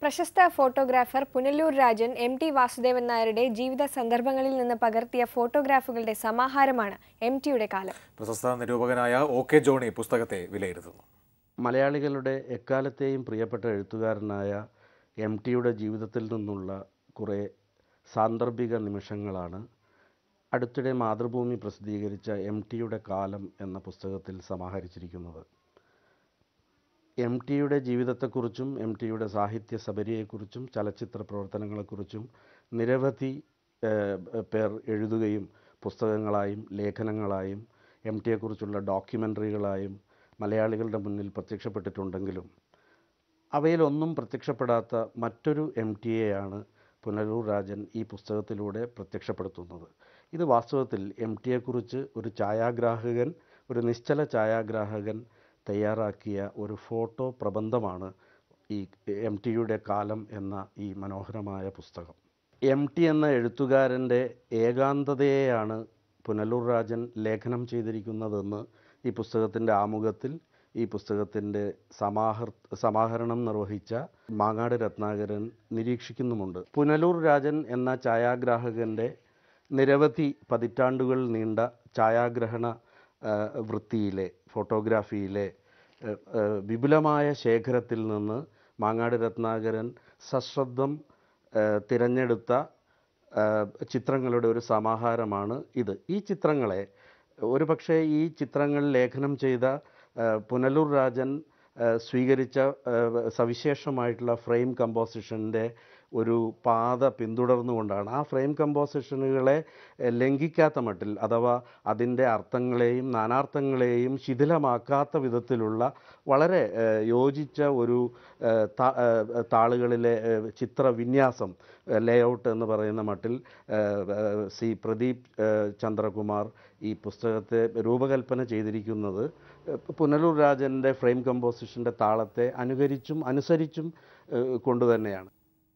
പ്രശസ്ത photographer Punalur Rajan M T Vasudevan നായരുടെ ജീവിത സന്ദർഭങ്ങളിൽ നിന്ന് പകർത്തിയ ഫോട്ടോഗ്രാഫുകളുടെ സമാഹാരമാണ് എം ടിയുടെ കാലം പ്രശസ്ത നിരൂപകനായ ഒ കെ ജോണി പുസ്തകത്തെ വിലയിരുത്തുന്നു മലയാളികളുടെ എക്കാലത്തെയും പ്രിയപ്പെട്ട എഴുത്തുകാരനായ എം ടിയുടെ ജീവിതത്തിൽ നിന്നുള്ള കുറേ സാന്ദർഭിക നിമിഷങ്ങളാണ് അടുത്തിടെ മാതൃഭൂമി പ്രസിദ്ധീകരിച്ച എം ടിയുടെ കാലം എന്ന പുസ്തകത്തിൽ സമാഹരിച്ചിരിക്കുന്നത് എം ടിയുടെ ജീവിതത്തെക്കുറിച്ചും എം ടിയുടെ സാഹിത്യ സബരിയെക്കുറിച്ചും ചലച്ചിത്ര പ്രവർത്തനങ്ങളെക്കുറിച്ചും നിരവധി ഏഹ്, പേർ എഴുതുകയും പുസ്തകങ്ങളായും ലേഖനങ്ങളായും എം ടിയെക്കുറിച്ചുള്ള ഡോക്യുമെൻ്ററികളായും മലയാളികളുടെ മുന്നിൽ പ്രത്യക്ഷപ്പെട്ടിട്ടുണ്ടെങ്കിലും അവയിലൊന്നും പ്രത്യക്ഷപ്പെടാത്ത മറ്റൊരു എം ടിയെയാണ് പുനലൂർ രാജൻ ഈ പുസ്തകത്തിലൂടെ പ്രത്യക്ഷപ്പെടുത്തുന്നത് ഇത് വാസ്തവത്തിൽ എം ടിയെക്കുറിച്ച് ഒരു ഛായാഗ്രാഹകൻ ഒരു നിശ്ചല ഛായാഗ്രാഹകൻ തയ്യാറാക്കിയ ഒരു ഫോട്ടോ പ്രബന്ധമാണ് ഈ എം ടിയുടെ കാലം എന്ന ഈ മനോഹരമായ പുസ്തകം എം ടി എന്ന എഴുത്തുകാരൻ്റെ ഏകാന്തതയെയാണ് പുനലൂർ രാജൻ ലേഖനം ചെയ്തിരിക്കുന്നതെന്ന് ഈ പുസ്തകത്തിൻ്റെ ആമുഖത്തിൽ ഈ പുസ്തകത്തിൻ്റെ സമാഹർ സമാഹരണം നിർവഹിച്ച മാങ്ങാട് രത്നാകരൻ നിരീക്ഷിക്കുന്നുമുണ്ട് പുനലൂർ രാജൻ എന്ന ഛായാഗ്രാഹകൻ്റെ നിരവധി പതിറ്റാണ്ടുകൾ നീണ്ട ഛായാഗ്രഹണ ആ, വൃത്തിയിലെ ഫോട്ടോഗ്രാഫിയിലെ ആ, ആ, വിപുലമായ ശേഖരത്തിൽ നിന്ന് മാങ്ങാട് രത്നാകരൻ സശ്രദ്ധം ആ, തിരഞ്ഞെടുത്ത ആ, ചിത്രങ്ങളുടെ ഒരു സമാഹാരമാണ് ഇത് ഈ ചിത്രങ്ങളെ ഒരുപക്ഷെ ഈ ചിത്രങ്ങൾ ലേഖനം ചെയ്ത ആ, പുനലൂർ രാജൻ ആ, സ്വീകരിച്ച ആ, സവിശേഷമായിട്ടുള്ള ഫ്രെയിം കമ്പോസിഷൻ്റെ ഒരു പാത പിന്തുടർന്നുകൊണ്ടാണ് ആ ഫ്രെയിം കമ്പോസിഷനുകളെ എ, ലംഘിക്കാത്ത മട്ടിൽ അഥവാ അതിൻ്റെ അർത്ഥങ്ങളെയും നാനാർത്ഥങ്ങളെയും ശിഥിലമാക്കാത്ത വിധത്തിലുള്ള വളരെ ഏ, യോജിച്ച ഒരു ഏ, താ- ഏ, താളുകളിലെ ഏ, ചിത്രവിന്യാസം ലേഔട്ട് എന്ന് പറയുന്ന മട്ടിൽ ഏ, ഏ, സി പ്രദീപ് ഏ, ചന്ദ്രകുമാർ ഈ പുസ്തകത്തെ രൂപകൽപ്പന ചെയ്തിരിക്കുന്നത് ഏ, പുനലൂർ രാജൻ്റെ ഫ്രെയിം കമ്പോസിഷൻ്റെ താളത്തെ അനുകരിച്ചും അനുസരിച്ചും ഏ, കൊണ്ടുതന്നെയാണ്